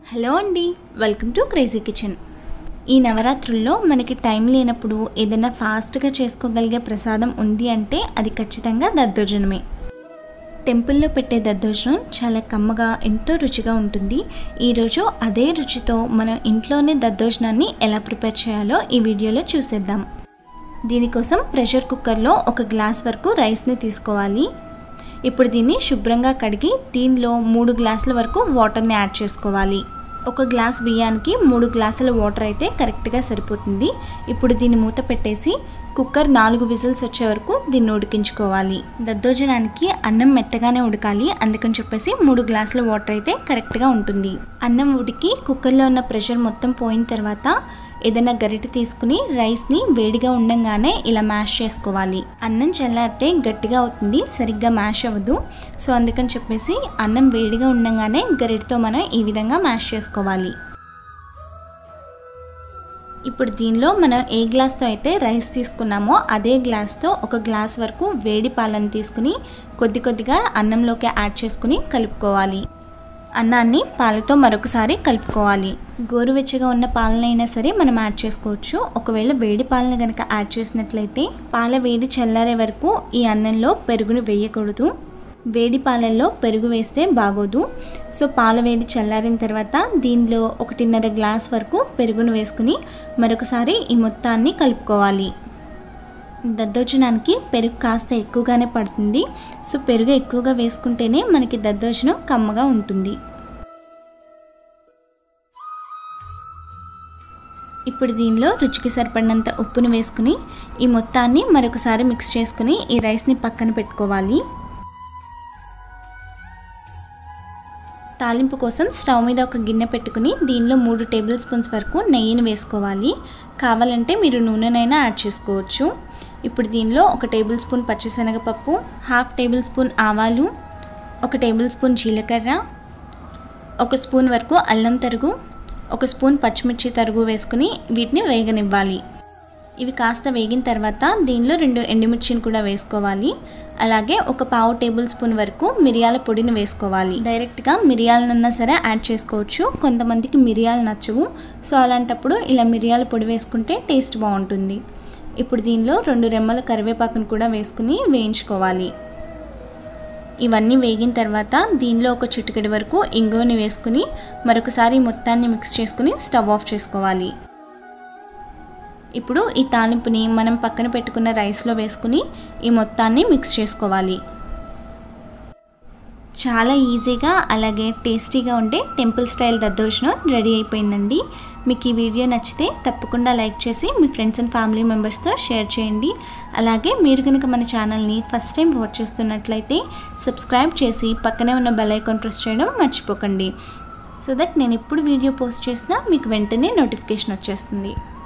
hello అండి welcome to crazy kitchen ఈ నవరాత్రుల్లో మనకి టైం లేనప్పుడు ఏదైనా ఫాస్ట్గా చేసుకోగలిగే ప్రసాదం ఉంది అంటే అది ఖచ్చితంగా దద్దోజనమే టెంపుల్లో పెట్టే దద్దోజనం చాలా కమ్మగా ఎంతో రుచిగా ఉంటుంది ఈరోజు అదే రుచితో మనం ఇంట్లోనే దద్దోజనాన్ని ఎలా ప్రిపేర్ చేయాలో ఈ వీడియోలో చూసేద్దాం దీనికోసం ప్రెషర్ కుక్కర్లో ఒక గ్లాస్ వరకు రైస్ని తీసుకోవాలి ఇప్పుడు దీన్ని శుభ్రంగా కడిగి దీనిలో మూడు గ్లాసుల వరకు వాటర్ని యాడ్ చేసుకోవాలి ఒక గ్లాస్ బియ్యానికి మూడు గ్లాసుల వాటర్ అయితే కరెక్ట్గా సరిపోతుంది ఇప్పుడు దీన్ని మూత పెట్టేసి కుక్కర్ నాలుగు విజిల్స్ వచ్చే వరకు దీన్ని ఉడికించుకోవాలి దద్దోజనానికి అన్నం మెత్తగానే ఉడకాలి అందుకని చెప్పేసి మూడు గ్లాసుల వాటర్ అయితే కరెక్ట్గా ఉంటుంది అన్నం ఉడికి కుక్కర్లో ఉన్న ప్రెషర్ మొత్తం పోయిన తర్వాత ఏదైనా గరిటె తీసుకుని రైస్ని వేడిగా ఉండంగానే ఇలా మ్యాష్ చేసుకోవాలి అన్నం చల్లారితే గట్టిగా అవుతుంది సరిగ్గా మ్యాష్ అవ్వదు సో అందుకని చెప్పేసి అన్నం వేడిగా ఉండంగానే గరిటెతో మనం ఈ విధంగా మ్యాష్ చేసుకోవాలి ఇప్పుడు దీనిలో మనం ఏ గ్లాస్తో అయితే రైస్ తీసుకున్నామో అదే గ్లాస్తో ఒక గ్లాస్ వరకు వేడి పాలను తీసుకుని కొద్ది కొద్దిగా అన్నంలోకి యాడ్ చేసుకుని కలుపుకోవాలి అన్నాన్ని పాలతో మరొకసారి కలుపుకోవాలి గోరువెచ్చగా ఉన్న పాలనైనా సరే మనం యాడ్ చేసుకోవచ్చు ఒకవేళ వేడి పాలను కనుక యాడ్ చేసినట్లయితే పాల వేడి చల్లారే వరకు ఈ అన్నంలో పెరుగును వేయకూడదు వేడి పాలల్లో పెరుగు వేస్తే బాగోదు సో పాల వేడి చల్లారిన తర్వాత దీనిలో ఒకటిన్నర గ్లాస్ వరకు పెరుగును వేసుకుని మరొకసారి ఈ మొత్తాన్ని కలుపుకోవాలి దద్దోజనానికి పెరుగు కాస్త ఎక్కువగానే పడుతుంది సో పెరుగు ఎక్కువగా వేసుకుంటేనే మనకి దద్దోజనం కమ్మగా ఉంటుంది ఇప్పుడు దీనిలో రుచికి సరిపడినంత ఉప్పును వేసుకుని ఈ మొత్తాన్ని మరొకసారి మిక్స్ చేసుకుని ఈ రైస్ని పక్కన పెట్టుకోవాలి తాలింపు కోసం స్టవ్ మీద ఒక గిన్నె పెట్టుకుని దీనిలో మూడు టేబుల్ స్పూన్స్ వరకు నెయ్యిని వేసుకోవాలి కావాలంటే మీరు నూనెనైనా యాడ్ చేసుకోవచ్చు ఇప్పుడు దీనిలో ఒక టేబుల్ స్పూన్ పచ్చిశనగపప్పు హాఫ్ టేబుల్ స్పూన్ ఆవాలు ఒక టేబుల్ స్పూన్ జీలకర్ర ఒక స్పూన్ వరకు అల్లం తరుగు ఒక స్పూన్ పచ్చిమిర్చి తరుగు వేసుకుని వీటిని వేగనివ్వాలి ఇవి కాస్త వేగిన తర్వాత దీనిలో రెండు ఎండుమిర్చిని కూడా వేసుకోవాలి అలాగే ఒక పావు టేబుల్ స్పూన్ వరకు మిరియాల పొడిని వేసుకోవాలి డైరెక్ట్గా మిరియాలనన్నా సరే యాడ్ చేసుకోవచ్చు కొంతమందికి మిరియాలు నచ్చవు సో అలాంటప్పుడు ఇలా మిరియాల పొడి వేసుకుంటే టేస్ట్ బాగుంటుంది ఇప్పుడు దీనిలో రెండు రెమ్మల కరివేపాకును కూడా వేసుకుని వేయించుకోవాలి ఇవన్నీ వేగిన తర్వాత దీనిలో ఒక చిటికెడి వరకు ఇంగువని వేసుకుని మరొకసారి మొత్తాన్ని మిక్స్ చేసుకుని స్టవ్ ఆఫ్ చేసుకోవాలి ఇప్పుడు ఈ తాలింపుని మనం పక్కన పెట్టుకున్న రైస్లో వేసుకుని ఈ మొత్తాన్ని మిక్స్ చేసుకోవాలి చాలా ఈజీగా అలాగే టేస్టీగా ఉండే టెంపుల్ స్టైల్ దద్దోజనం రెడీ అయిపోయిందండి మీకు ఈ వీడియో నచ్చితే తప్పకుండా లైక్ చేసి మీ ఫ్రెండ్స్ అండ్ ఫ్యామిలీ మెంబర్స్తో షేర్ చేయండి అలాగే మీరు కనుక మన ఛానల్ని ఫస్ట్ టైం వాచ్ చేస్తున్నట్లయితే సబ్స్క్రైబ్ చేసి పక్కనే ఉన్న బెల్ ఐకాన్ ప్రెస్ చేయడం మర్చిపోకండి సో దట్ నేను ఎప్పుడు వీడియో పోస్ట్ చేసినా మీకు వెంటనే నోటిఫికేషన్ వచ్చేస్తుంది